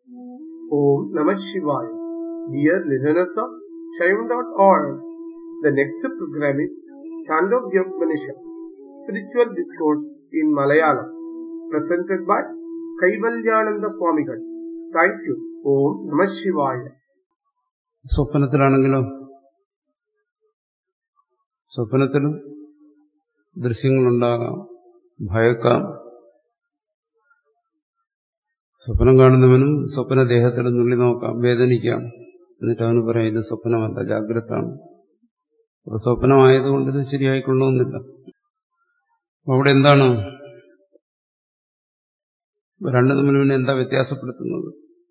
Om Namah Shivaya. Dear listeners of Shaivan.org, the next program is Chandogya Upanishad, Spiritual Discourse in Malayalam, presented by Kaivalyananda Swamigal. Thank you. Om Namah Shivaya. സ്വപ്നത്തിലാണെങ്കിലോ സ്വപ്നത്തിലും ദൃശ്യങ്ങളുണ്ടാകാം ഭയക്കാം സ്വപ്നം കാണുന്നവനും സ്വപ്നദേഹത്തിൽ നുള്ളി നോക്കാം വേദനിക്കാം എന്നിട്ട് അവന് പറയാം ഇത് സ്വപ്നമല്ല ജാഗ്രതാണ് അപ്പൊ സ്വപ്നമായതുകൊണ്ട് ഇത് ശരിയായിക്കൊള്ളണമെന്നില്ല അവിടെ എന്താണ് രണ്ടു തമ്മിൽ പിന്നെ എന്താ വ്യത്യാസപ്പെടുത്തുന്നത്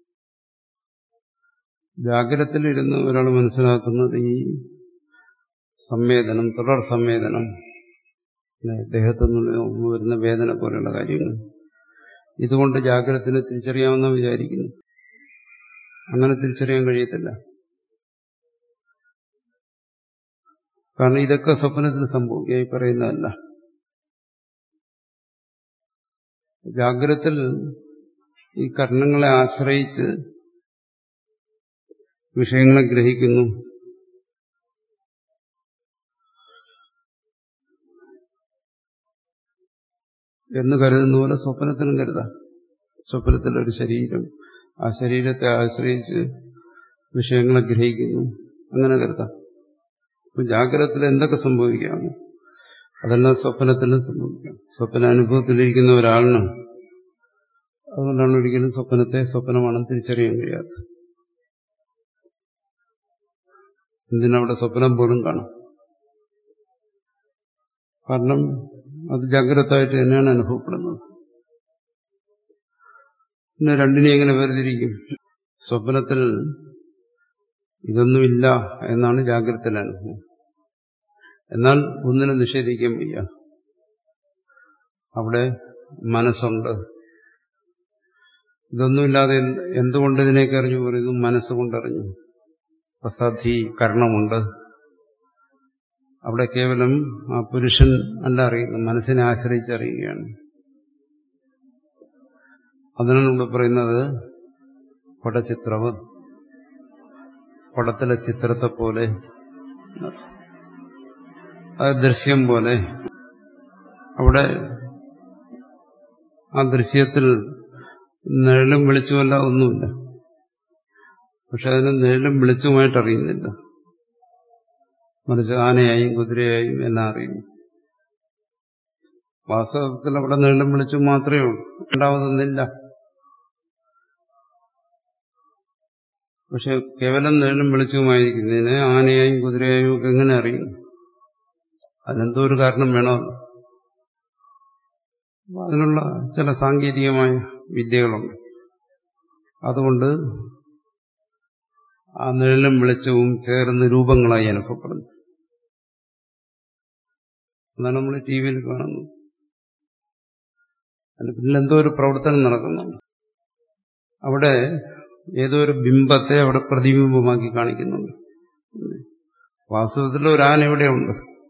ജാഗ്രതത്തിലിരുന്ന് ഒരാൾ മനസ്സിലാക്കുന്നത് ഈ സംവേദനം തുടർ സംവേദനം ദേഹത്തുനിന്ന് വരുന്ന വേദന പോലെയുള്ള കാര്യങ്ങൾ ഇതുകൊണ്ട് ജാഗ്രതത്തിനെ തിരിച്ചറിയാമെന്ന് വിചാരിക്കുന്നു അങ്ങനെ തിരിച്ചറിയാൻ കഴിയത്തില്ല കാരണം ഇതൊക്കെ സ്വപ്നത്തിൽ സംഭവിക്കായി പറയുന്നതല്ല ജാഗ്രതത്തിൽ ഈ കർണങ്ങളെ ആശ്രയിച്ച് വിഷയങ്ങളെ ഗ്രഹിക്കുന്നു എന്ന് കരുതുന്ന പോലെ സ്വപ്നത്തിനും കരുതാം സ്വപ്നത്തിലൊരു ശരീരം ആ ശരീരത്തെ ആശ്രയിച്ച് വിഷയങ്ങളെ ഗ്രഹിക്കുന്നു അങ്ങനെ കരുതാം അപ്പൊ ജാഗ്രതത്തിൽ എന്തൊക്കെ സംഭവിക്കാമോ അതെല്ലാം സ്വപ്നത്തിലും സംഭവിക്കാം സ്വപ്ന അനുഭവത്തിലിരിക്കുന്ന ഒരാളിന് അതുകൊണ്ടാണ് ഒരിക്കലും സ്വപ്നത്തെ സ്വപ്നമാണെന്ന് തിരിച്ചറിയാൻ കഴിയാത്തത് എന്തിനവിടെ സ്വപ്നം പോലും കാണും കാരണം അത് ജാഗ്രതമായിട്ട് തന്നെയാണ് അനുഭവപ്പെടുന്നത് പിന്നെ രണ്ടിനെ എങ്ങനെ വേർതിരിക്കും സ്വപ്നത്തിൽ ഇതൊന്നുമില്ല എന്നാണ് ജാഗ്രതയിലെ അനുഭവം എന്നാൽ ഒന്നിനെ നിഷേധിക്കാൻ വയ്യ അവിടെ മനസ്സുണ്ട് ഇതൊന്നുമില്ലാതെ എന്തുകൊണ്ട് ഇതിനേക്ക് അറിഞ്ഞു പറയുന്നു മനസ്സുകൊണ്ടറിഞ്ഞു പ്രസാധി കർണമുണ്ട് അവിടെ കേവലം ആ പുരുഷൻ അല്ല അറിയുന്നു മനസ്സിനെ ആശ്രയിച്ച് അറിയുകയാണ് അതിനാണ് ഇവിടെ പറയുന്നത് പടചിത്രവ് പടത്തിലെ ചിത്രത്തെ പോലെ അത് ദൃശ്യം പോലെ അവിടെ ആ ദൃശ്യത്തിൽ നിഴലും വെളിച്ചുമല്ല ഒന്നുമില്ല പക്ഷെ അതിന് നിഴലും വെളിച്ചവുമായിട്ട് അറിയുന്നില്ല മറിച്ച് ആനയായും കുതിരയായും എല്ലാം അറിയുന്നു വാസ്തവത്തിൽ അവിടെ നീളം വിളിച്ചു മാത്രമേ ഉള്ളൂ രണ്ടാമതൊന്നില്ല പക്ഷെ കേവലം നീളം വെളിച്ചവുമായിരിക്കുന്നതിന് ആനയായും കുതിരയായും ഒക്കെ എങ്ങനെ അറിയുന്നു അതിനെന്തോ ഒരു കാരണം വേണമല്ലോ അതിനുള്ള ചില സാങ്കേതികമായ വിദ്യകളുണ്ട് അതുകൊണ്ട് ആ നിഴലും വെളിച്ചവും ചേർന്ന് രൂപങ്ങളായി അനുഭവപ്പെടുന്നു അതാണ് നമ്മൾ ടി വിയിൽ കാണുന്നത് അതിന്റെ പിന്നിൽ എന്തോ ഒരു പ്രവർത്തനം നടക്കുന്നുണ്ട് അവിടെ ഏതോ ഒരു ബിംബത്തെ അവിടെ പ്രതിബിംബമാക്കി കാണിക്കുന്നുണ്ട് വാസ്തവത്തിൽ ഒരു ആന എവിടെയുണ്ട്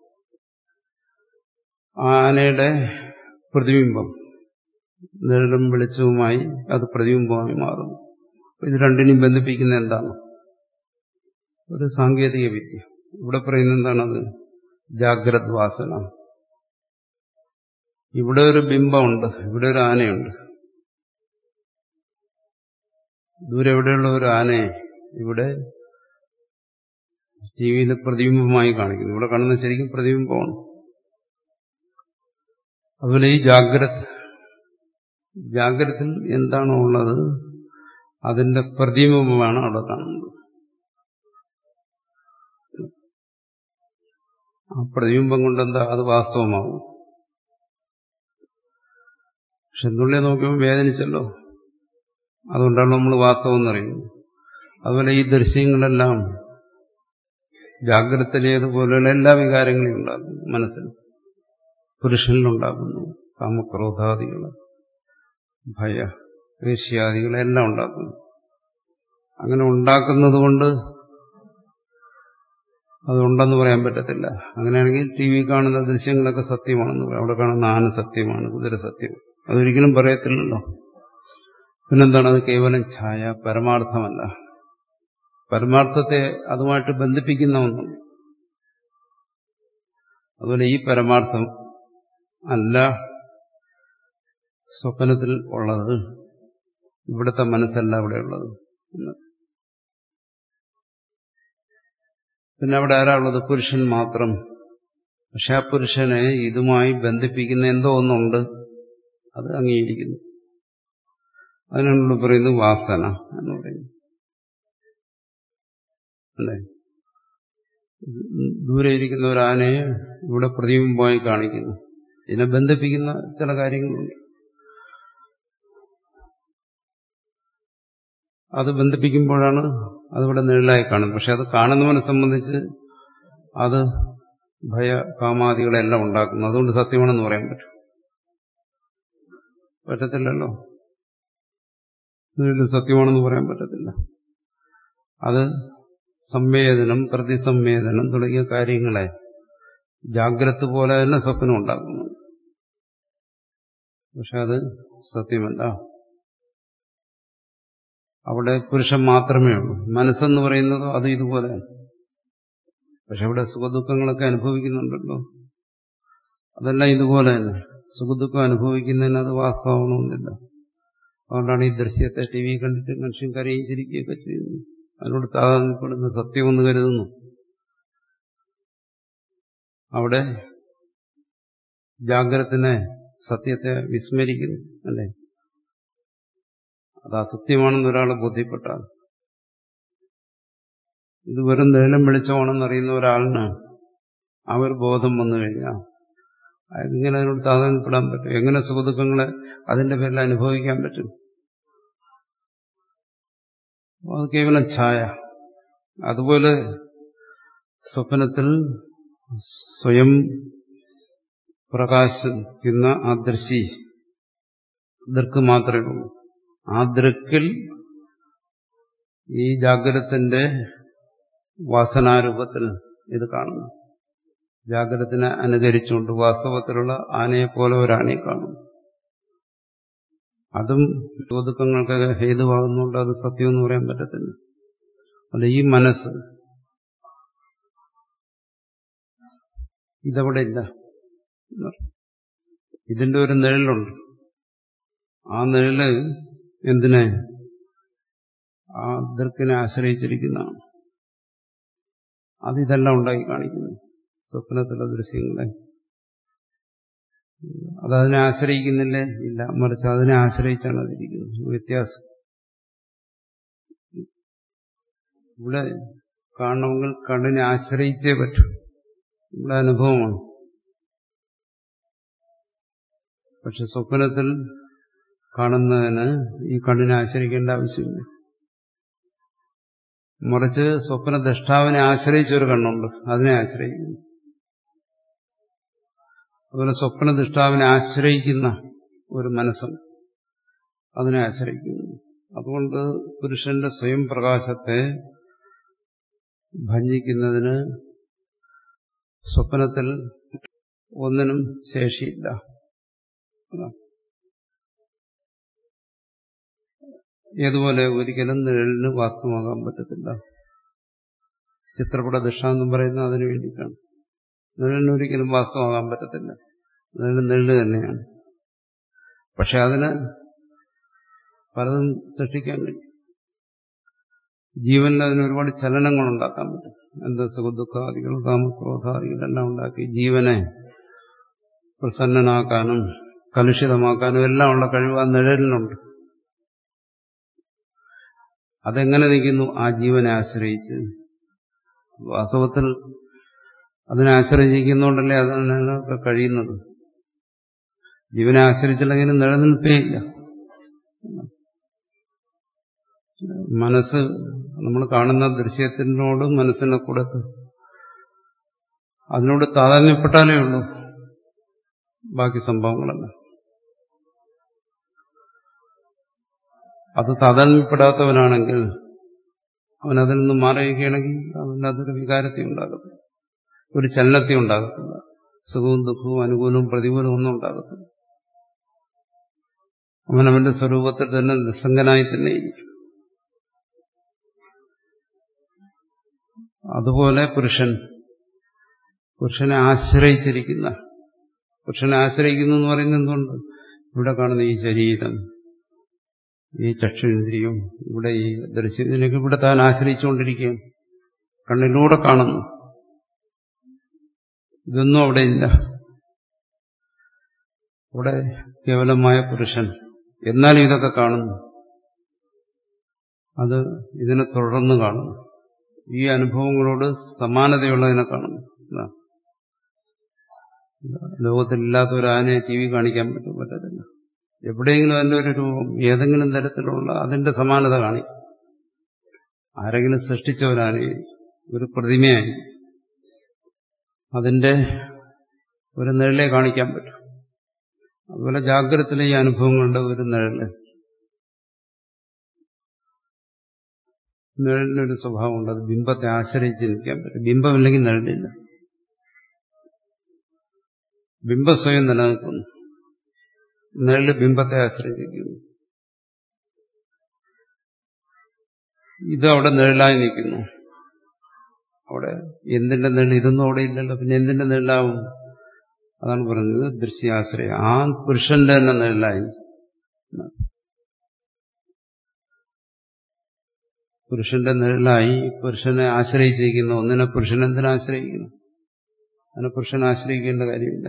ആ ആനയുടെ പ്രതിബിംബം നിഴലും വെളിച്ചവുമായി അത് പ്രതിബിംബമായി മാറുന്നു ഇത് രണ്ടിനെയും ബന്ധിപ്പിക്കുന്ന എന്താണ് ഒരു സാങ്കേതിക വിദ്യ ഇവിടെ പറയുന്ന എന്താണത് ജാഗ്രത് വാസന ഇവിടെ ഒരു ബിംബമുണ്ട് ഇവിടെ ഒരു ആനയുണ്ട് ദൂരെ എവിടെയുള്ള ഒരു ആനയെ ഇവിടെ ടി വിയിൽ പ്രതിബിംബമായി കാണിക്കുന്നു ഇവിടെ കാണുന്ന ശരിക്കും പ്രതിബിംബമാണ് അതുപോലെ ഈ ജാഗ്രത് ജാഗ്രതത്തിൽ എന്താണോ ഉള്ളത് അതിന്റെ പ്രതിബിംബമാണ് അവിടെ കാണുന്നത് ആ പ്രതിബിംബം കൊണ്ടെന്താ അത് വാസ്തവമാകും പക്ഷെ എന്തുള്ളിയെ നോക്കിയപ്പോൾ വേദനിച്ചല്ലോ അതുകൊണ്ടാണ് നമ്മൾ വാസ്തവം എന്നറിയുന്നത് അതുപോലെ ഈ ദൃശ്യങ്ങളെല്ലാം ജാഗ്രതയിലേതുപോലെയുള്ള എല്ലാ വികാരങ്ങളെയും ഉണ്ടാക്കുന്നു മനസ്സിൽ പുരുഷനിലുണ്ടാക്കുന്നു കാമക്രോധാദികൾ ഭയ ഋഷ്യാദികളെല്ലാം ഉണ്ടാക്കുന്നു അങ്ങനെ ഉണ്ടാക്കുന്നത് കൊണ്ട് അതുണ്ടെന്ന് പറയാൻ പറ്റത്തില്ല അങ്ങനെയാണെങ്കിൽ ടി വി കാണുന്ന ദൃശ്യങ്ങളൊക്കെ സത്യമാണെന്ന് പറയാം അവിടെ കാണുന്ന ആന സത്യമാണ് കുതിര സത്യം അതൊരിക്കലും പറയത്തില്ലല്ലോ പിന്നെന്താണ് അത് കേവലം ഛായ പരമാർത്ഥമല്ല പരമാർത്ഥത്തെ അതുമായിട്ട് ബന്ധിപ്പിക്കുന്ന ഒന്നുണ്ട് അതുപോലെ ഈ പരമാർത്ഥം അല്ല സ്വപ്നത്തിൽ ഉള്ളത് ഇവിടുത്തെ മനസ്സല്ല അവിടെ ഉള്ളത് എന്ന് പിന്നെ അവിടെ ആരാ ഉള്ളത് പുരുഷൻ മാത്രം പക്ഷെ ആ പുരുഷനെ ഇതുമായി ബന്ധിപ്പിക്കുന്ന എന്തോ ഒന്നുണ്ട് അത് അംഗീകരിക്കുന്നു അതിനുള്ള പറയുന്നത് വാസന എന്ന് പറയുന്നു അല്ലേ ദൂരെ ഇരിക്കുന്ന ഒരു ആനയെ ഇവിടെ പ്രതിബിംബമായി കാണിക്കുന്നു ഇതിനെ ബന്ധിപ്പിക്കുന്ന ചില കാര്യങ്ങളുണ്ട് അത് ബന്ധിപ്പിക്കുമ്പോഴാണ് അതിവിടെ നിഴലായി കാണുന്നത് പക്ഷെ അത് കാണുന്നവനെ സംബന്ധിച്ച് അത് ഭയ കാമാദികളെല്ലാം ഉണ്ടാക്കുന്നു അതുകൊണ്ട് സത്യമാണെന്ന് പറയാൻ പറ്റും പറ്റത്തില്ലല്ലോ ഇതിൽ സത്യമാണെന്ന് പറയാൻ പറ്റത്തില്ല അത് സംവേദനം പ്രതിസംവേദനം തുടങ്ങിയ കാര്യങ്ങളെ ജാഗ്രത പോലെ തന്നെ സ്വപ്നം ഉണ്ടാക്കുന്നു പക്ഷെ അത് സത്യമല്ല അവിടെ പുരുഷൻ മാത്രമേ ഉള്ളൂ മനസ്സെന്ന് പറയുന്നത് അത് ഇതുപോലെ പക്ഷെ ഇവിടെ സുഖദുഃഖങ്ങളൊക്കെ അനുഭവിക്കുന്നുണ്ടല്ലോ അതെല്ലാം ഇതുപോലെ തന്നെ സുഖദുഃഖം അനുഭവിക്കുന്നതിന് അത് വാസ്തവമാണെന്നില്ല അതുകൊണ്ടാണ് ഈ ദൃശ്യത്തെ ടി വി കണ്ടിട്ട് മനുഷ്യൻ കരയും ചിരിക്കുകയൊക്കെ ചെയ്യുന്നത് അതിനോട് താതാന്യപ്പെടുന്ന സത്യമെന്ന് കരുതുന്നു അവിടെ ജാഗ്രതനെ സത്യത്തെ വിസ്മരിക്കുന്നു അല്ലേ അത് അസത്യമാണെന്ന് ഒരാൾ ബോധ്യപ്പെട്ടാൽ ഇത് വെറും നിഴലും വെളിച്ചമാണെന്ന് അറിയുന്ന ഒരാളിന് ആ ഒരു ബോധം വന്നു കഴിഞ്ഞാൽ എങ്ങനെ അതിനോട് താതാന്യപ്പെടാൻ പറ്റും എങ്ങനെ സുഖദുഃഖങ്ങളെ അതിന്റെ പേരിൽ അനുഭവിക്കാൻ പറ്റും അത് കേവലം ഛായ അതുപോലെ സ്വപ്നത്തിൽ സ്വയം പ്രകാശിക്കുന്ന ആ ദൃശി ദൃക്ക് മാത്രമേ ഉള്ളൂ ആ ദൃക്കിൽ ഈ ജാഗ്രതത്തിന്റെ വാസനാരൂപത്തിൽ ഇത് കാണുന്നു ജാഗ്രതത്തിനെ അനുകരിച്ചുകൊണ്ട് വാസ്തവത്തിലുള്ള ആനയെ പോലെ ഒരാണയെ കാണുന്നു അതും ചോദ്യങ്ങൾക്കൊക്കെ ഹേതുവാകുന്നുണ്ട് അത് സത്യമെന്ന് പറയാൻ പറ്റത്തില്ല അല്ല ഈ മനസ്സ് ഇതവിടെ ഇല്ല ഇതിന്റെ ഒരു നിഴലുണ്ട് ആ നിഴല് എന്തിനെ ആ ദൃക്കിനെ ആശ്രയിച്ചിരിക്കുന്നതാണ് അതിതെല്ലാം ഉണ്ടാക്കി കാണിക്കുന്നു സ്വപ്നത്തിലെ ദൃശ്യങ്ങളെ അതതിനെ ആശ്രയിക്കുന്നില്ലേ ഇല്ല മറിച്ച് അതിനെ ആശ്രയിച്ചാണ് അതിരിക്കുന്നത് വ്യത്യാസം ഇവിടെ കാണണമെങ്കിൽ കണ്ണിനെ ആശ്രയിച്ചേ പറ്റൂ ഇവിടെ അനുഭവമാണ് പക്ഷെ സ്വപ്നത്തിൽ കാണുന്നതിന് ഈ കണ്ണിനെ ആശ്രയിക്കേണ്ട ആവശ്യമില്ല മറിച്ച് സ്വപ്ന ദ്രഷ്ടാവിനെ ആശ്രയിച്ചൊരു കണ്ണുണ്ട് അതിനെ ആശ്രയിക്കുന്നു അതുപോലെ സ്വപ്ന ദൃഷ്ടാവിനെ ആശ്രയിക്കുന്ന ഒരു മനസ്സും അതിനെ ആശ്രയിക്കുന്നു അതുകൊണ്ട് പുരുഷന്റെ സ്വയം പ്രകാശത്തെ ഭഞ്ജിക്കുന്നതിന് സ്വപ്നത്തിൽ ഒന്നിനും ശേഷിയില്ല ഏതുപോലെ ഒരിക്കലും നിഴലിന് വാസ്തവമാകാൻ പറ്റത്തില്ല ചിത്രപട ദൃഷ്ടാന്തം പറയുന്നത് അതിനു വേണ്ടിയിട്ടാണ് നിഴലിന് ഒരിക്കലും വാസ്തവമാകാൻ പറ്റത്തില്ല നിഴൽ നിഴല് തന്നെയാണ് പക്ഷെ അതിന് പലതും സൃഷ്ടിക്കാൻ കഴിയും ജീവനിൽ അതിന് ഒരുപാട് ചലനങ്ങൾ ഉണ്ടാക്കാൻ പറ്റും എന്താ സുഖദുഃഖാദികൾ കാമക്രോധാദികളെല്ലാം ഉണ്ടാക്കി ജീവനെ പ്രസന്നനാക്കാനും കലുഷിതമാക്കാനും എല്ലാം ഉള്ള കഴിവ് ആ നിഴലിനുണ്ട് അതെങ്ങനെ നിൽക്കുന്നു ആ ജീവനെ ആശ്രയിച്ച് വാസ്തവത്തിൽ അതിനെ ആശ്രയിക്കുന്നതുകൊണ്ടല്ലേ അതിനൊക്കെ കഴിയുന്നത് ജീവനെ ആശ്രയിച്ചില്ലെങ്കിൽ നിലനിൽപ്പേയില്ല മനസ്സ് നമ്മൾ കാണുന്ന ദൃശ്യത്തിനോട് മനസ്സിനെ കൂടെ അതിനോട് താതാന്യപ്പെട്ടാലേ ഉള്ളൂ ബാക്കി സംഭവങ്ങളെല്ലാം അത് താതാന്യപ്പെടാത്തവനാണെങ്കിൽ അവൻ അതിൽ നിന്ന് മാറിയിരിക്കുകയാണെങ്കിൽ അവന് അതൊരു വികാരത്തെ ഉണ്ടാകത്തില്ല ഒരു ചലനത്തെ ഉണ്ടാകത്തില്ല സുഖവും ദുഃഖവും അനുകൂലവും പ്രതികൂലവും ഒന്നും ഉണ്ടാകത്തില്ല അവനവന്റെ സ്വരൂപത്തിൽ തന്നെ നിസ്സംഗനായി തന്നെ ഇരിക്കും അതുപോലെ പുരുഷൻ പുരുഷനെ ആശ്രയിച്ചിരിക്കുന്ന പുരുഷനെ ആശ്രയിക്കുന്നു എന്ന് പറയുന്നത് എന്തുകൊണ്ട് ഇവിടെ കാണുന്ന ഈ ശരീരം ഈ ചക്ഷുന്ദ്രിയം ഇവിടെ ഈ ദൃശ്യം ഇതിനൊക്കെ ഇവിടെ താൻ ആശ്രയിച്ചുകൊണ്ടിരിക്കുകയാണ് കണ്ണിലൂടെ കാണുന്നു ഇതൊന്നും അവിടെ ഇല്ല അവിടെ കേവലമായ പുരുഷൻ എന്നാലും ഇതൊക്കെ കാണുന്നു അത് ഇതിനെ തുടർന്ന് കാണുന്നു ഈ അനുഭവങ്ങളോട് സമാനതയുള്ളതിനെ കാണുന്നു ഇതാണ്. ലോകത്തിലില്ലാത്ത ഒരു ആനയെ ടി വി കാണിക്കാൻ പറ്റും പറ്റത്തില്ല എവിടെയെങ്കിലും അതിന്റെ ഒരു രൂപം ഏതെങ്കിലും തരത്തിലുള്ള അതിന്റെ സമാനത കാണിക്കും ആരെങ്കിലും സൃഷ്ടിച്ച ഒരു ആനയെ ഒരു പ്രതിമയായി അതിന്റെ ഒരു നിഴലെ കാണിക്കാൻ പറ്റും അതുപോലെ ജാഗ്രതത്തിലെ ഈ അനുഭവങ്ങളുടെ ഒരു നിഴല് നിഴലിനൊരു സ്വഭാവമുണ്ട് അത് ബിംബത്തെ ആശ്രയിച്ച് നിൽക്കാൻ പറ്റും ബിംബമില്ലെങ്കിൽ നിഴലില്ല ബിംബം സ്വയം നിലനിൽക്കുന്നു നിഴല് ബിംബത്തെ ആശ്രയിച്ചിരിക്കുന്നു ഇത് അവിടെ നിഴലായി നിൽക്കുന്നു അവിടെ എന്തിന്റെ നിഴൽ ഇതൊന്നും അവിടെ ഇല്ലല്ലോ പിന്നെ എന്തിന്റെ നിഴലാവും അതാണ് പറഞ്ഞത് ദൃശ്യാശ്രയം ആ പുരുഷന്റെ തന്നെ നിഴലായി പുരുഷന്റെ നിഴലായി പുരുഷനെ ആശ്രയിച്ചിരിക്കുന്ന ഒന്നിനെ പുരുഷൻ എന്തിനെ ആശ്രയിക്കുന്നു അതിനെ പുരുഷനെ ആശ്രയിക്കേണ്ട കാര്യമില്ല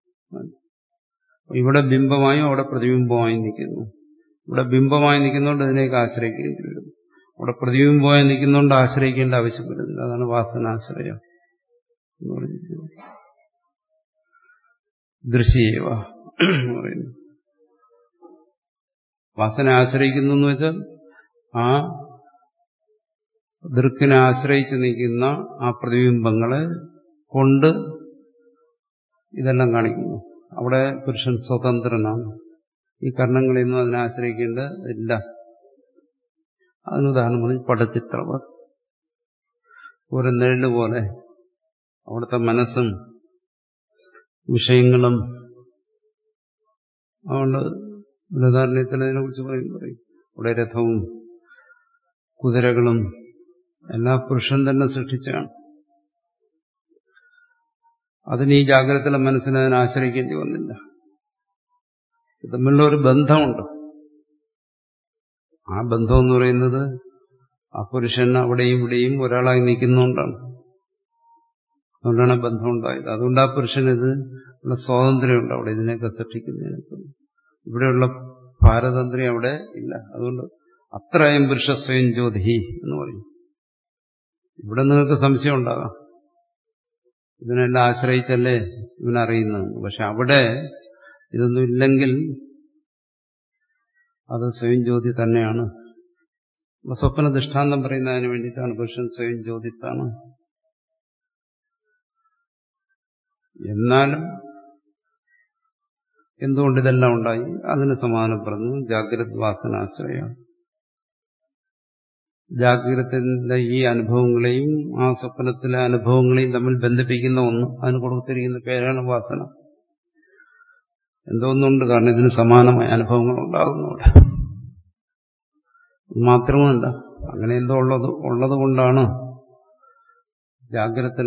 ഇവിടെ ബിംബമായും അവിടെ പ്രതിബിംബമായി നിൽക്കുന്നു ഇവിടെ ബിംബമായി നിൽക്കുന്നതുകൊണ്ട് ഇതിനെയൊക്കെ ആശ്രയിക്കേണ്ടി വരും അവിടെ പ്രതിബിംബമായി നിൽക്കുന്നതുകൊണ്ട് ആശ്രയിക്കേണ്ട ആവശ്യം വരുന്നില്ല അതാണ് വാസനാശ്രയം എന്ന് പറഞ്ഞിരിക്കുന്നത് ദൃശ്യവ പറയുന്നു വാസന ആശ്രയിക്കുന്നു എന്ന് വെച്ചാൽ ആ ദൃക്കിനെ ആശ്രയിച്ച് നിൽക്കുന്ന ആ പ്രതിബിംബങ്ങളെ കൊണ്ട് ഇതെല്ലാം കാണിക്കുന്നു അവിടെ പുരുഷൻ സ്വതന്ത്രനാണ് ഈ കർണങ്ങളെയൊന്നും അതിനെ ആശ്രയിക്കേണ്ടതില്ല അതിന് ഉദാഹരണം പറഞ്ഞ് പടച്ചിത്രവർ ഒരു നെഴല് പോലെ അവിടുത്തെ മനസ്സും വിഷയങ്ങളും അതുകൊണ്ട് ബൃഹദാരണ്യത്തിൽ അതിനെ കുറിച്ച് പറയും പറയും ഇവിടെ രഥവും കുതിരകളും എല്ലാ പുരുഷൻ തന്നെ സൃഷ്ടിച്ചാണ് അതിന് ഈ ജാഗ്രതയിലെ മനസ്സിനെ അതിനെ ആശ്രയിക്കേണ്ടി വന്നില്ല തമ്മിലുള്ള ഒരു ബന്ധമുണ്ട് ആ ബന്ധം എന്ന് പറയുന്നത് ആ പുരുഷൻ അവിടെയും ഇവിടെയും ഒരാളായി നിൽക്കുന്നതുകൊണ്ടാണ് അതുകൊണ്ടാണ് ബന്ധം ഉണ്ടായത് അതുകൊണ്ട് ആ പുരുഷനിത് ഉള്ള സ്വാതന്ത്ര്യമുണ്ട് അവിടെ ഇതിനെയൊക്കെ സൃഷ്ടിക്കുന്നതിനൊക്കെ ഇവിടെയുള്ള പാരതന്ത്ര്യം അവിടെ ഇല്ല അതുകൊണ്ട് അത്രയും പുരുഷ സ്വയം ജ്യോതി എന്ന് പറയും ഇവിടെ നിങ്ങൾക്ക് സംശയം ഉണ്ടാകാം ഇതിനെല്ലാം ആശ്രയിച്ചല്ലേ ഇവനറിയുന്നത് പക്ഷെ അവിടെ ഇതൊന്നും ഇല്ലെങ്കിൽ അത് സ്വയം ജ്യോതി തന്നെയാണ് സ്വപ്ന ദൃഷ്ടാന്തം പറയുന്നതിന് വേണ്ടിയിട്ടാണ് പുരുഷൻ സ്വയം ജ്യോതിത്താണ് എന്നാലും എന്തുകൊണ്ട് ഇതെല്ലാം ഉണ്ടായി അതിന് സമാനം പറഞ്ഞു ജാഗ്രത് വാസനാശ്രയം ജാഗ്രതത്തിന്റെ ഈ അനുഭവങ്ങളെയും ആ സ്വപ്നത്തിലെ അനുഭവങ്ങളെയും തമ്മിൽ ബന്ധിപ്പിക്കുന്ന ഒന്ന് അതിന് കൊടുത്തിരിക്കുന്ന പേരാണ് വാസന എന്തോന്നുണ്ട് കാരണം ഇതിന് സമാനമായ അനുഭവങ്ങൾ ഉണ്ടാകുന്നു അവിടെ മാത്രമല്ല അങ്ങനെ എന്തോ ഉള്ളത് ഉള്ളത് കൊണ്ടാണ് ജാഗ്രതത്തിൽ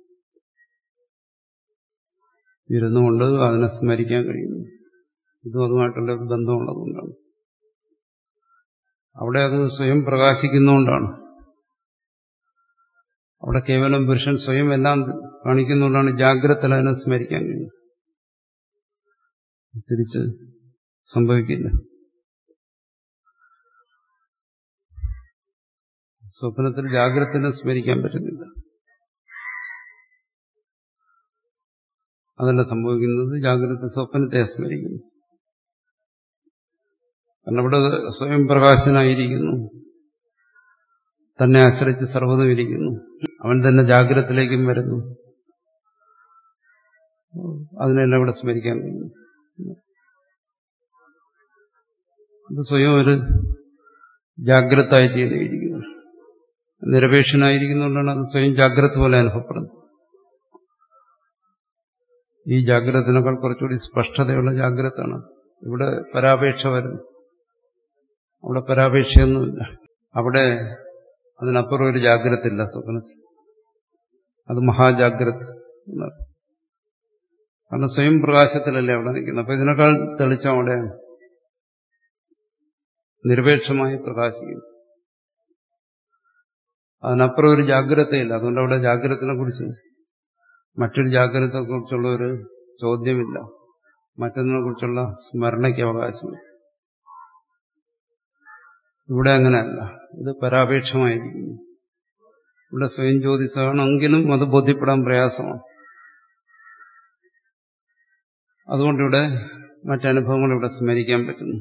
ഇരുന്നുകൊണ്ട് അതിനെ സ്മരിക്കാൻ കഴിയുന്നു ഇതും അതുമായിട്ടുള്ള ബന്ധമുള്ളതുകൊണ്ടാണ് അവിടെ അത് സ്വയം പ്രകാശിക്കുന്നതുകൊണ്ടാണ് അവിടെ കേവലം പുരുഷൻ സ്വയം എല്ലാം കാണിക്കുന്നതുകൊണ്ടാണ് ജാഗ്രത അതിനെ സ്മരിക്കാൻ കഴിയും തിരിച്ച് സംഭവിക്കില്ല സ്വപ്നത്തിൽ ജാഗ്രതനെ സ്മരിക്കാൻ പറ്റുന്നില്ല അതല്ല സംഭവിക്കുന്നത് ജാഗ്രത സ്വപ്നത്തെ സ്മരിക്കുന്നു കാരണം ഇവിടെ സ്വയം പ്രകാശനായിരിക്കുന്നു തന്നെ ആശ്രയിച്ച് സർവ്വതും ഇരിക്കുന്നു അവൻ തന്നെ ജാഗ്രതത്തിലേക്കും വരുന്നു അതിനെല്ലാം ഇവിടെ സ്മരിക്കാൻ കഴിയുന്നു അത് സ്വയം ഒരു ജാഗ്രത ആയിട്ട് ചെയ്തിരിക്കുന്നു നിരപേക്ഷനായിരിക്കുന്നതുകൊണ്ടാണ് അത് സ്വയം ജാഗ്രത പോലെ അനുഭവപ്പെടുന്നത് ഈ ജാഗ്രതത്തിനേക്കാൾ കുറച്ചുകൂടി സ്പഷ്ടതയുള്ള ജാഗ്രതാണ് ഇവിടെ പരാപേക്ഷ വരുന്നു അവിടെ പരാപേക്ഷയൊന്നുമില്ല അവിടെ അതിനപ്പുറം ഒരു ജാഗ്രത ഇല്ല സ്വപ്നത്തിൽ അത് മഹാജാഗ്രത എന്നാണ് കാരണം സ്വയം പ്രകാശത്തിലല്ലേ അവിടെ നിൽക്കുന്നത് അപ്പൊ ഇതിനേക്കാൾ തെളിച്ചം അവിടെയാണ് നിരപേക്ഷമായി പ്രകാശിക്കുന്നു അതിനപ്പുറം ഒരു ജാഗ്രതയില്ല അതുകൊണ്ട് അവിടെ ജാഗ്രതനെ കുറിച്ച് മറ്റൊരു ജാഗ്രതയെ കുറിച്ചുള്ള ഒരു ചോദ്യമില്ല മറ്റൊന്നിനെ കുറിച്ചുള്ള സ്മരണയ്ക്ക് അവകാശമില്ല ഇവിടെ അങ്ങനെയല്ല ഇത് പരാപേക്ഷമായിരിക്കുന്നു ഇവിടെ സ്വയം ജ്യോതിസാണെങ്കിലും അത് ബോധ്യപ്പെടാൻ പ്രയാസമാണ് അതുകൊണ്ടിവിടെ മറ്റനുഭവങ്ങൾ ഇവിടെ സ്മരിക്കാൻ പറ്റുന്നു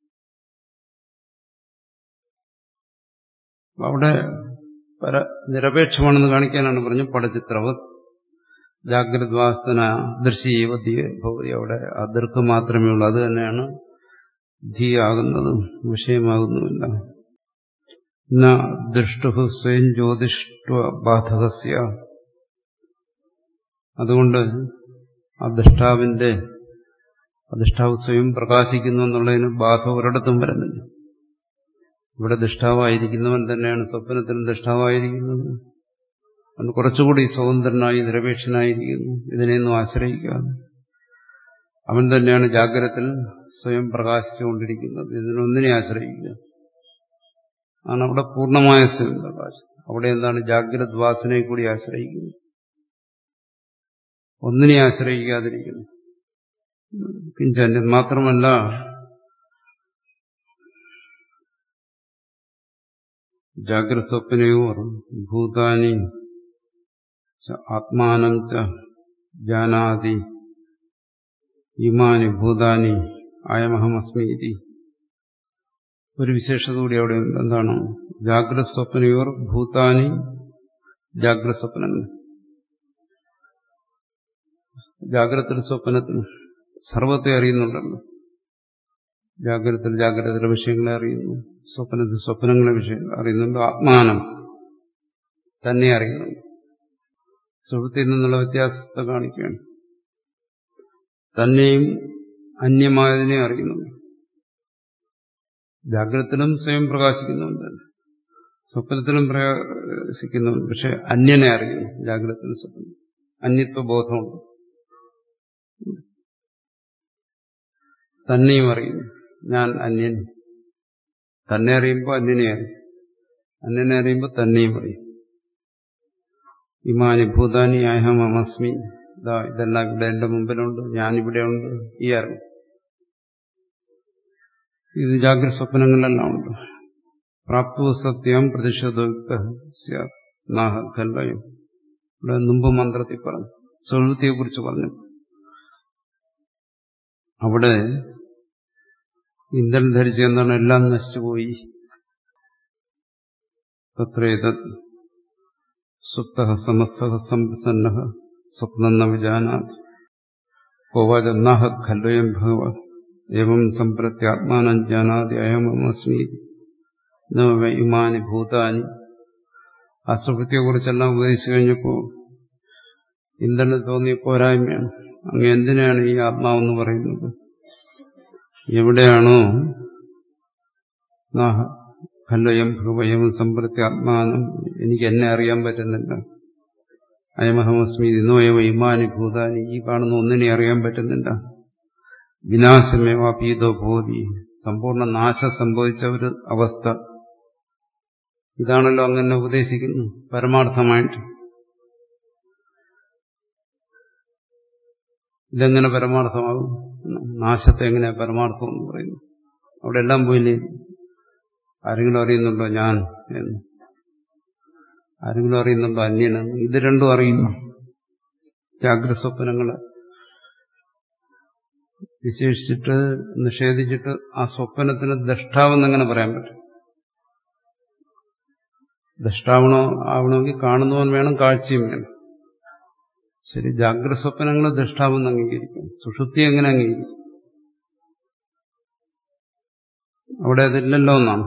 അവിടെ പര നിരപേക്ഷമാണെന്ന് കാണിക്കാനാണ് പറഞ്ഞു പടചിത്രവത് ജാഗ്രത് വാസന ദൃശ്യവ ഭവതി അവിടെ ആ ദീർഘം മാത്രമേ ഉള്ളൂ അത് തന്നെയാണ് ധീയാകുന്നതും വിഷയമാകുന്നുമില്ല ന ദൃഷ്ടു സ്വയം ജ്യോതിഷ്വ ബാധകസ്യ അതുകൊണ്ട് ആ ദൃഷ്ടാവിന്റെ അധിഷ്ഠാവ് സ്വയം പ്രകാശിക്കുന്നു എന്നുള്ളതിന് ബാധ ഒരിടത്തും വരുന്നില്ല ഇവിടെ ദൃഷ്ടാവായിരിക്കുന്നവൻ തന്നെയാണ് സ്വപ്നത്തിലും ദൃഷ്ടാവായിരിക്കുന്നത് അവൻ കുറച്ചുകൂടി സ്വതന്ത്രനായി നിരപേക്ഷനായിരിക്കുന്നു ഇതിനെയൊന്നും ആശ്രയിക്കാതെ അവൻ തന്നെയാണ് ജാഗ്രതത്തിൽ സ്വയം പ്രകാശിച്ചുകൊണ്ടിരിക്കുന്നത് ഇതിനൊന്നിനെ ആശ്രയിക്കുക ആണ് അവിടെ പൂർണ്ണമായ സ്വയം പ്രകാശം അവിടെ എന്താണ് ജാഗ്രത് വാസനയെ കൂടി ആശ്രയിക്കുന്നത് ഒന്നിനെ ആശ്രയിക്കാതിരിക്കുന്നു കിഞ്ചന്യ മാത്രമല്ല ജാഗ്രത സ്വപ്നയോർ ഭൂതാനി ആത്മാനം ച ജാനാതി ഇമാനി ഭൂതാനി അയമഹമസ്മീതി ഒരു വിശേഷത കൂടി അവിടെ ഉണ്ട് എന്താണ് ജാഗ്രത സ്വപ്നയോർ ഭൂതാനി ജാഗ്രത സ്വപ്നങ്ങൾ ജാഗ്രത സ്വപ്നത്തിൽ സർവത്തെ അറിയുന്നുണ്ടല്ലോ ജാഗ്രതത്തിൽ ജാഗ്രതയിലെ വിഷയങ്ങളെ അറിയുന്നു സ്വപ്നത്തിൽ സ്വപ്നങ്ങളെ വിഷയം അറിയുന്നുണ്ട് ആത്മാനം തന്നെ അറിയുന്നുണ്ട് സുഹൃത്തിൽ നിന്നുള്ള വ്യത്യാസത്തെ കാണിക്കുകയാണ് തന്നെയും അന്യമായതിനെ അറിയുന്നുണ്ട് ജാഗ്രതത്തിലും സ്വയം പ്രകാശിക്കുന്നുണ്ട് സ്വപ്നത്തിലും പ്രകാശിക്കുന്നുണ്ട് പക്ഷെ അന്യനെ അറിയുന്നു ജാഗ്രതത്തിലും സ്വപ്നം അന്യത്വ ബോധമുണ്ട് തന്നെയും അറിയുന്നു ഞാൻ അന്യൻ തന്നെ അറിയുമ്പോൾ അന്യനെ അറിയും അന്യനെ അറിയുമ്പോൾ തന്നെയും അറിയും ഇമാനി ഭൂതാനി അഹം അമസ്മി ഇതാ ഇതെല്ലാം ഇവിടെ എന്റെ മുമ്പിലുണ്ട് ഞാനിവിടെ ഉണ്ട് ഈ അറിവ് ഇത് ജാഗ്രത സ്വപ്നങ്ങളിലെല്ലാം ഉണ്ട് പ്രാപ്തു സത്യം പ്രതിഷേധോക്ത നാഹല്ലയും ഇവിടെ മുമ്പ് മന്ത്രത്തിൽ പറഞ്ഞു സുഹൃത്തിയെ കുറിച്ച് പറഞ്ഞു അവിടെ ഇന്ധനം ധരിച്ച് എന്താണ് എല്ലാം നശിച്ചുപോയി തത്രേത സുപ്ത സമസ്ത സംപ്രസന്ന സ്വപ്നം വിജാനാത് കോവാചന്നാഹ ഖല്വയം ഭഗവ ഏവം സംപ്രത്യാത്മാനം ജാനാതി അയമസ്മി ഇമാനി ഭൂതാനി ആ സുഹൃത്തിയെക്കുറിച്ചെല്ലാം ഉപദേശിച്ചു കഴിഞ്ഞപ്പോൾ ഇന്ധനം തോന്നിയ പോരായ്മയാണ് അങ്ങ് എന്തിനാണ് ഈ ആത്മാവെന്ന് പറയുന്നത് എവിടെയാണോ ഖല്ലയം ഭഗവയം സമ്പ്രത്തി ആത്മാനം എനിക്ക് എന്നെ അറിയാൻ പറ്റുന്നില്ല അയമഹമസ്മി ഇന്നോയവ ഇമാനി ഭൂതാനി ഈ കാണുന്ന ഒന്നിനെ അറിയാൻ പറ്റുന്നില്ല വിനാശമേവ പീതോ ഭൂതി സമ്പൂർണ്ണ നാശം സംഭവിച്ച ഒരു അവസ്ഥ ഇതാണല്ലോ അങ്ങനെ ഉപദേശിക്കുന്നു പരമാർത്ഥമായിട്ട് ഇതെങ്ങനെ പരമാർത്ഥമാകും നാശത്തെ എങ്ങനെ പരമാർത്ഥം എന്ന് പറയുന്നു അവിടെ എല്ലാം പോയില്ലേ ആരെങ്കിലും അറിയുന്നുണ്ടോ ഞാൻ എന്ന് ആരെങ്കിലും അറിയുന്നുണ്ടോ അന്യനെന്ന് ഇത് രണ്ടും അറിയുന്നു ജാഗ്രത സ്വപ്നങ്ങള് വിശേഷിച്ചിട്ട് നിഷേധിച്ചിട്ട് ആ സ്വപ്നത്തിന് ദഷ്ടാവെന്ന് എങ്ങനെ പറയാൻ പറ്റും ദഷ്ടാവണോ ആവണമെങ്കിൽ കാണുന്നവൻ വേണം കാഴ്ചയും വേണം ശരി ജാഗ്രത സ്വപ്നങ്ങളെ ദൃഷ്ടാവെന്ന് അംഗീകരിക്കും സുഷുപ്തി എങ്ങനെ അംഗീകരിക്കും അവിടെ അതില്ലല്ലോ എന്നാണ്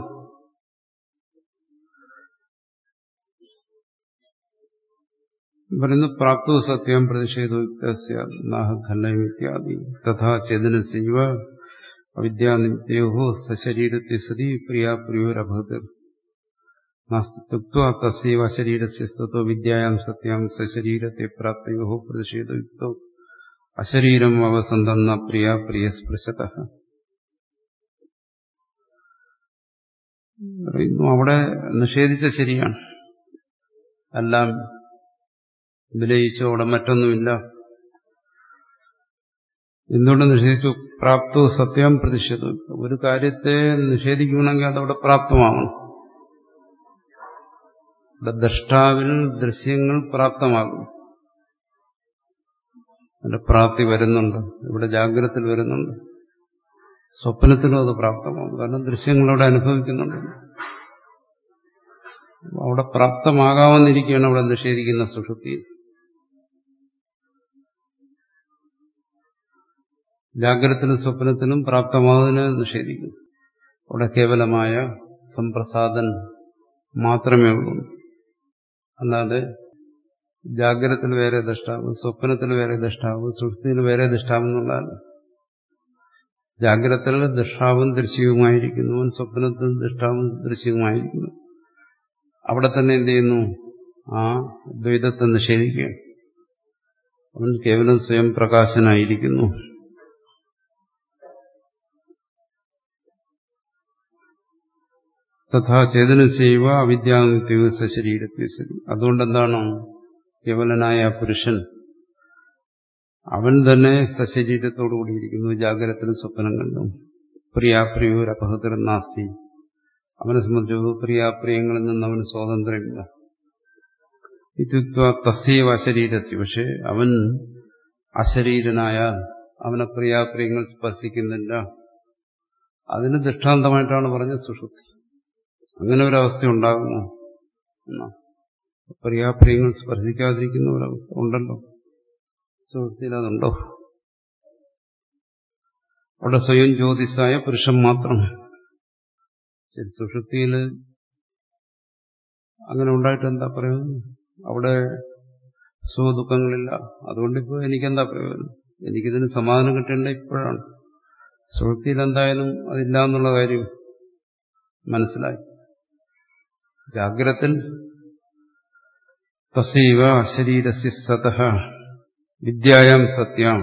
പറയുന്നു പ്രാപ്തു സത്യം പ്രതിഷേധോക്തസ്യ നാഹഖല്ലയം ഇത്യാദി തഥാ ചേതനസ്യവ അവിദ്യാനിത്യോ സശരീരത്തെ സതി പ്രിയാപ്രിയോരഭൂതിർ നാസ്തിത്വ തസ്യവ ശരീരസ്യസ്തത്വ വിദ്യായാം സത്യാം സശരീരത്തെ പ്രാപ്തയോ പ്രതിഷേധയുക്തോ അശരീരം അവസന്തം ന പ്രിയ പ്രിയ സ്പൃശത പറയുന്നു അവിടെ നിഷേധിച്ച ശരിയാണ് എല്ലാം വിലയിച്ചു അവിടെ മറ്റൊന്നുമില്ല എന്തുകൊണ്ട് നിഷേധിച്ചു പ്രാപ്തോ സത്യം പ്രതിഷേധം ഒരു കാര്യത്തെ നിഷേധിക്കണമെങ്കിൽ അതവിടെ പ്രാപ്തമാവണം ഇവിടെ ദ്രഷ്ടാവിൽ ദൃശ്യങ്ങൾ പ്രാപ്തമാകും അതിന്റെ പ്രാപ്തി വരുന്നുണ്ട് ഇവിടെ ജാഗ്രതത്തിൽ വരുന്നുണ്ട് സ്വപ്നത്തിലും അത് പ്രാപ്തമാകും കാരണം ദൃശ്യങ്ങളവിടെ അനുഭവിക്കുന്നുണ്ട് അവിടെ പ്രാപ്തമാകാമെന്നിരിക്കുകയാണ് അവിടെ നിഷേധിക്കുന്ന സുഷുപ്തി ജാഗ്രതത്തിലും സ്വപ്നത്തിലും പ്രാപ്തമാകുന്നതിനെ നിഷേധിക്കുന്നു അവിടെ കേവലമായ സംപ്രസാദൻ മാത്രമേ ഉള്ളൂ അല്ലാതെ ജാഗ്രതത്തിൽ വേറെ ദഷ്ടാവ് സ്വപ്നത്തിൽ വേറെ ദഷ്ടാവ് സുഷ്ടിയിൽ വേറെ ദഷ്ടാവ് എന്നുള്ളതല്ല ജാഗ്രതത്തിൽ ദൃഷ്ടാവും ദൃശ്യവുമായിരിക്കുന്നു സ്വപ്നത്തിൽ ദൃഷ്ടാവും ദൃശ്യവുമായിരിക്കുന്നു അവിടെ തന്നെ എന്ത് ചെയ്യുന്നു ആ ദ്വൈതത്തെ നിഷേധിക്കുകയാണ് അവൻ കേവലം സ്വയം പ്രകാശനായിരിക്കുന്നു തഥാ ചേതനസൈവ അവിദ്യാനിത്യ സശരീരത്തെ സരി അതുകൊണ്ടെന്താണ് കേവലനായ പുരുഷൻ അവൻ തന്നെ സശരീരത്തോടു കൂടിയിരിക്കുന്നു ജാഗ്രതത്തിലും സ്വപ്നങ്ങളിലും പ്രിയാപ്രിയോരപഹൃതർ നാസ്തി അവനെ സംബന്ധിച്ച് പ്രിയാപ്രിയങ്ങളിൽ നിന്ന് അവന് സ്വാതന്ത്ര്യമില്ല ഇത്യുക്ത തസ്യവ അശരീരസ്യ പക്ഷെ അവൻ അശരീരനായാൽ അവനെ പ്രിയാപ്രിയങ്ങൾ സ്പർശിക്കുന്നില്ല അതിന് ദൃഷ്ടാന്തമായിട്ടാണ് പറഞ്ഞത് സുഷുപ്തി അങ്ങനെ ഒരവസ്ഥ ഉണ്ടാകുമോ എന്നാ പ്രിയാപ്രിയങ്ങൾ സ്പർശിക്കാതിരിക്കുന്ന ഒരവസ്ഥ ഉണ്ടല്ലോ സുഹൃത്തിൽ അതുണ്ടോ അവിടെ സ്വയം ജ്യോതിസായ പുരുഷൻ മാത്രം ശരി സുഷുപ്തിയിൽ അങ്ങനെ ഉണ്ടായിട്ട് എന്താ പ്രയോജനം അവിടെ സുഖദുഃഖങ്ങളില്ല അതുകൊണ്ടിപ്പോ എനിക്കെന്താ പ്രയോജനം എനിക്കിതിന് സമാധാനം കിട്ടേണ്ട ഇപ്പോഴാണ് സുഹൃത്തിയിൽ എന്തായാലും അതില്ല എന്നുള്ള കാര്യം മനസ്സിലായി ജാഗ്രത്തിൽ തസൈവ ശരീരസ്യ സത വിദ്യായാം സത്യം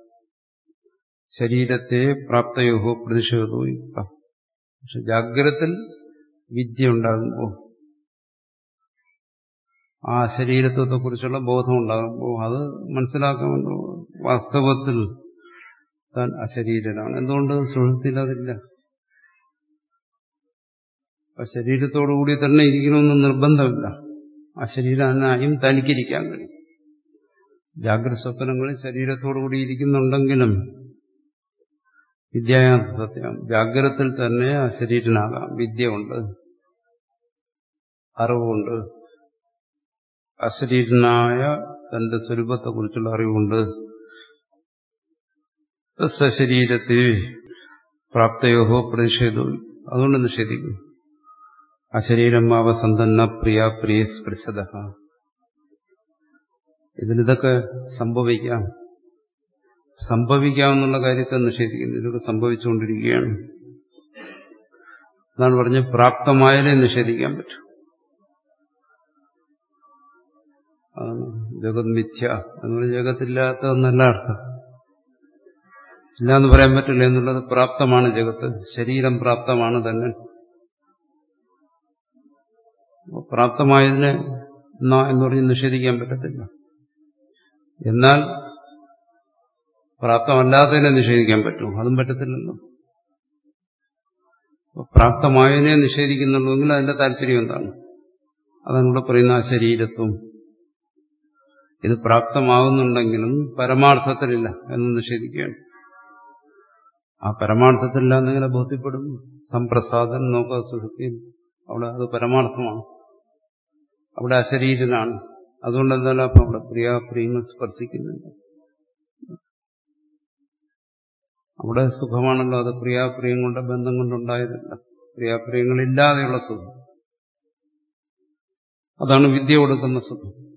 ശരീരത്തെ പ്രാപ്തയോ പ്രതിഷേധോ യുക്ത പക്ഷെ ജാഗ്രത്തിൽ വിദ്യ ഉണ്ടാകുമ്പോൾ ആ ശരീരത്വത്തെക്കുറിച്ചുള്ള ബോധം ഉണ്ടാകുമ്പോൾ അത് മനസ്സിലാക്കാമല്ലോ വാസ്തവത്തിൽ താൻ അശരീരനാണ് എന്തുകൊണ്ട് സുഹൃത്തിൽ അതില്ല ആ ശരീരത്തോടുകൂടി തന്നെ ഇരിക്കണമെന്ന് നിർബന്ധമില്ല ആ ശരീരനായും തനിക്കിരിക്കാൻ കഴിയും ജാഗ്രത സ്വപ്നങ്ങളിൽ ശരീരത്തോടുകൂടി ഇരിക്കുന്നുണ്ടെങ്കിലും വിദ്യായാം സത്യം ജാഗ്രതത്തിൽ തന്നെ ആ ശരീരനാകാം വിദ്യ ഉണ്ട് അറിവുണ്ട് അശരീരനായ തന്റെ സ്വരൂപത്തെക്കുറിച്ചുള്ള അറിവുണ്ട് സശരീരത്തെ പ്രാപ്തയോഹോ പ്രതിഷേധവും അതുകൊണ്ട് നിഷേധിക്കും അശരീരം അവസന്തന്ന പ്രിയ പ്രിയ സ്പൃശത ഇതിനിതൊക്കെ സംഭവിക്കാം സംഭവിക്കാമെന്നുള്ള കാര്യത്തെ നിഷേധിക്കുന്നു ഇതൊക്കെ സംഭവിച്ചുകൊണ്ടിരിക്കുകയാണ് എന്നാണ് പറഞ്ഞ് പ്രാപ്തമായാലേ നിഷേധിക്കാൻ പറ്റും ജഗത് മിഥ്യ എന്ന് പറഞ്ഞ ജഗത്തില്ലാത്തതെന്നല്ല അർത്ഥം ഇല്ലാന്ന് പറയാൻ പറ്റില്ല എന്നുള്ളത് പ്രാപ്തമാണ് ജഗത്ത് ശരീരം പ്രാപ്തമാണ് തന്നെ പ്രാപ്തമായതിനെ എന്ന് പറഞ്ഞ് നിഷേധിക്കാൻ പറ്റത്തില്ല എന്നാൽ പ്രാപ്തമല്ലാത്തതിനെ നിഷേധിക്കാൻ പറ്റും അതും പറ്റത്തില്ലല്ലോ പ്രാപ്തമായതിനെ നിഷേധിക്കുന്നുള്ളൂവെങ്കിൽ അതിന്റെ താല്പര്യം എന്താണ് അതാണ് ഇവിടെ പറയുന്ന ആ ശരീരത്വം ഇത് പ്രാപ്തമാകുന്നുണ്ടെങ്കിലും പരമാർത്ഥത്തിലില്ല എന്ന് നിഷേധിക്കുകയാണ് ആ പരമാർത്ഥത്തിലില്ല എന്നിങ്ങനെ ബോധ്യപ്പെടും സംപ്രസാദൻ നോക്ക സുഷുപ്തിയിൽ അവിടെ അത് പരമാർത്ഥമാണ് അവിടെ അശരീരനാണ് അതുകൊണ്ട് എന്തായാലും അപ്പം അവിടെ പ്രിയാപ്രിയങ്ങൾ സ്പർശിക്കുന്നുണ്ട് അവിടെ സുഖമാണല്ലോ അത് പ്രിയാപ്രിയങ്ങളുടെ ബന്ധം കൊണ്ടുണ്ടായതല്ല പ്രിയാപ്രിയങ്ങളില്ലാതെയുള്ള സുഖം അതാണ് വിദ്യ കൊടുക്കുന്ന സുഖം